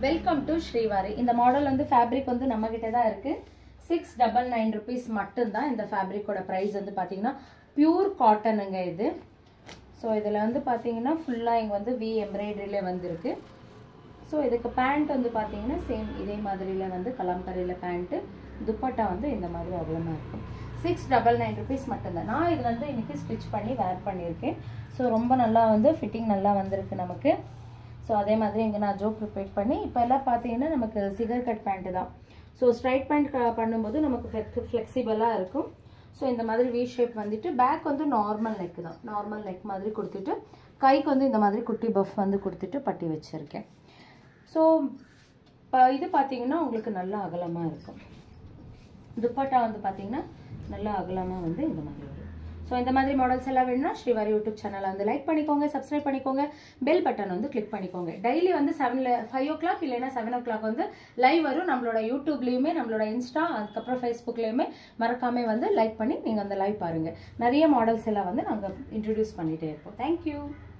welcome to Srivari இந்த model வந்து fabric வந்து நம்ம கிட்ட தான் இருக்கு சிக்ஸ் டபுள் நைன் ருபீஸ் மட்டும்தான் இந்த ஃபேப்ரிக்கோட ப்ரைஸ் வந்து பார்த்தீங்கன்னா பியூர் காட்டனுங்க இது ஸோ இதில் வந்து பார்த்தீங்கன்னா ஃபுல்லாக இங்கே வந்து வி எம்ப்ராய்டரியிலே வந்திருக்கு ஸோ இதுக்கு பேண்ட் வந்து பார்த்தீங்கன்னா சேம் இதே மாதிரியில் வந்து கலம்பரையில் பேண்ட்டு துப்பட்டா வந்து இந்த மாதிரி அவ்வளோமா இருக்கும் சிக்ஸ் டபுள் நைன் ருபீஸ் மட்டும்தான் நான் இது வந்து இன்னைக்கு ஸ்டிச் பண்ணி வேர் பண்ணியிருக்கேன் ஸோ ரொம்ப நல்லா வந்து ஃபிட்டிங் நல்லா வந்திருக்கு நமக்கு ஸோ அதே மாதிரி இங்கே நான் ஜோ ப்ரிப்பேர் பண்ணி இப்போ எல்லாம் பார்த்தீங்கன்னா நமக்கு சிகர் கட் பேண்ட்டு தான் ஸோ ஸ்ட்ரைட் பேண்ட் பண்ணும்போது நமக்கு ஃப்ளெக்சிபிளாக இருக்கும் ஸோ இந்த மாதிரி வி ஷேப் வந்துட்டு பேக் வந்து நார்மல் நெக் தான் நார்மல் நெக் மாதிரி கொடுத்துட்டு கைக்கு வந்து இந்த மாதிரி குட்டி பஃப் வந்து கொடுத்துட்டு பட்டி வச்சுருக்கேன் ஸோ இப்போ இது பார்த்தீங்கன்னா உங்களுக்கு நல்லா அகலமாக இருக்கும் துப்பட்டா வந்து பார்த்தீங்கன்னா நல்லா அகலமாக வந்து இந்த மாதிரி வரும் ஸோ இந்த மாதிரி மாடல்ஸ் எல்லாம் வேணும்னா ஸ்ரீவாரி யூடியூப் சேனலை வந்து லைக் பண்ணிக்கோங்க சப்ஸ்கிரைப் பண்ணிக்கோங்க பெல் பட்டன் வந்து கிளிக் பண்ணிக்கோங்க டெய்லி வந்து செவனில் ஃபைவ் ஓ கிளாக் இல்லைன்னா செவன் ஓ கிளாக் வந்து லைவ் வரும் நம்மளோட யூடியூப்லேயுமே நம்மளோட இன்ஸ்டா அதுக்கப்புறம் ஃபேஸ்புக்லேயுமே மறக்காம வந்து லைக் பண்ணி நீங்கள் அந்த லைவ் பாருங்கள் நிறைய மாடல்ஸ் எல்லாம் வந்து நாங்கள் இன்ட்ரடியூஸ் பண்ணிகிட்டே இருப்போம் தேங்க்யூ